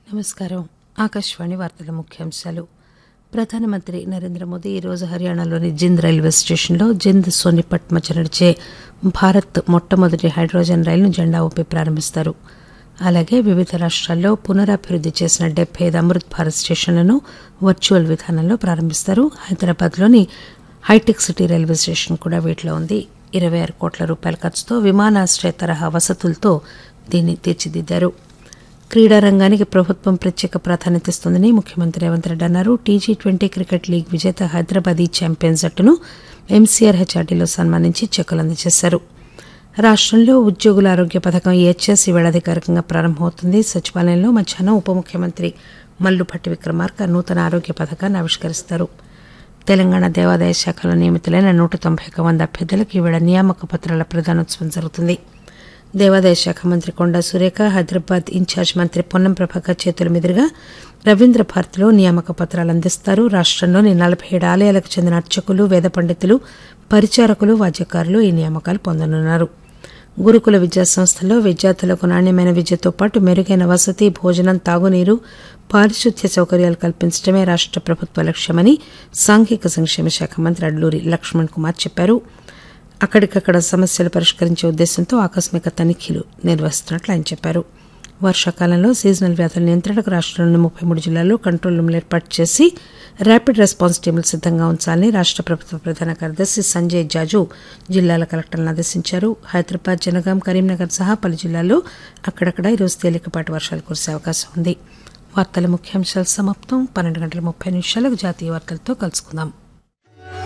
నమస్కారం ఆకాశవాణి వార్తల ముఖ్యాంశాలు ప్రధానమంత్రి నరేంద్ర మోదీ ఈరోజు హర్యానాలోని జింద్ రైల్వే స్టేషన్లో జింద్ సోనిపట్ మధ్య నడిచే భారత్ మొట్టమొదటి హైడ్రోజన్ రైలును జెండా ఊపి ప్రారంభిస్తారు అలాగే వివిధ రాష్ట్రాల్లో పునరాభివృద్ది చేసిన డెబ్బై ఐదు అమృత్ భారత్ స్టేషన్లను వర్చువల్ విధానంలో ప్రారంభిస్తారు హైదరాబాద్లోని హైటెక్ సిటీ రైల్వే స్టేషన్ కూడా వీటిలో ఉంది ఇరవై ఆరు కోట్ల రూపాయల ఖర్చుతో విమానాశ్రయ తరహా వసతులతో దీన్ని తీర్చిదిద్దారు క్రీడా రంగానికి ప్రభుత్వం ప్రత్యేక ప్రాధాన్యత ఇస్తోందని ముఖ్యమంత్రి రేవంత్ రెడ్డి అన్నారు టీజీ ట్వంటీ క్రికెట్ లీగ్ విజేత హైదరాబాదీ ఛాంపియన్ జట్టును ఎంసీఆర్ హెచ్ఆర్డీలో సన్మానించి చెక్కులు అందజేశారు రాష్టంలో ఉద్యోగుల ఆరోగ్య పథకం ఈహెచ్ఎస్ ఈవేళ అధికారికంగా ప్రారంభమవుతుంది సచివాలయంలో మధ్యాహ్నం ఉప ముఖ్యమంత్రి మల్లుభట్టి విక్రమార్క నూతన ఆరోగ్య పథకాన్ని ఆవిష్కరిస్తారు తెలంగాణ దేవాదాయ శాఖలో నియమితులైన నూట తొంభై ఒక మంది అభ్యర్థులకు ఈవేళ నియామక పత్రాల ప్రదానోత్సవం జరుగుతుంది దేవాదాయ శాఖ మంత్రి కొండా సురేఖ హైదరాబాద్ ఇన్ఛార్జ్ మంత్రి పొన్నం ప్రభాకర్ చేతుల మీదుగా రవీంద్ర భారతిలో నియామక పత్రాలు అందిస్తారు రాష్టంలోని నలభై ఏడు ఆలయాలకు చెందిన అర్చకులు వేద పండితులు పరిచారకులు వాద్యకారులు ఈ నియామకాలు పొందనున్నారు గురుకుల విద్యా సంస్థల్లో విద్యార్థులకు నాణ్యమైన విద్యతో పాటు మెరుగైన వసతి భోజనం తాగునీరు పారిశుద్ధ్య సౌకర్యాలు కల్పించడమే రాష్ట ప్రభుత్వ లక్ష్యమని సాంఘిక సంక్షేమ శాఖ మంత్రి అడ్లూరి లక్ష్మణ్ కుమార్ చెప్పారు అక్కడికక్కడ సమస్యలు పరిష్కరించే ఉద్దేశంతో ఆకస్మిక తనిఖీలు నిర్వహిస్తున్నట్లు ఆయన చెప్పారు వర్షాకాలంలో సీజనల్ వ్యాధుల నియంత్రణకు రాష్టంలోని ముప్పై మూడు జిల్లాల్లో కంట్రోల్ రూమ్లు ఏర్పాటు చేసి ర్యాపిడ్ రెస్పాన్స్ టీములు సిద్దంగా ఉంచాలని రాష్ట ప్రభుత్వ ప్రధాన కార్యదర్శి సంజయ్ జాజు జిల్లాల కలెక్టర్లను ఆదేశించారు హైదరాబాద్ జనగాం కరీంనగర్ సహా పలు జిల్లాల్లో అక్కడక్కడ ఈరోజు తేలికపాటి వర్షాలు కురిసే అవకాశం ఉంది వార్తల ముఖ్యాంశాలు సమాప్తం పన్నెండు గంటల ముప్పై నిమిషాలకు జాతీయ వార్తలతో కలుసుకుందాం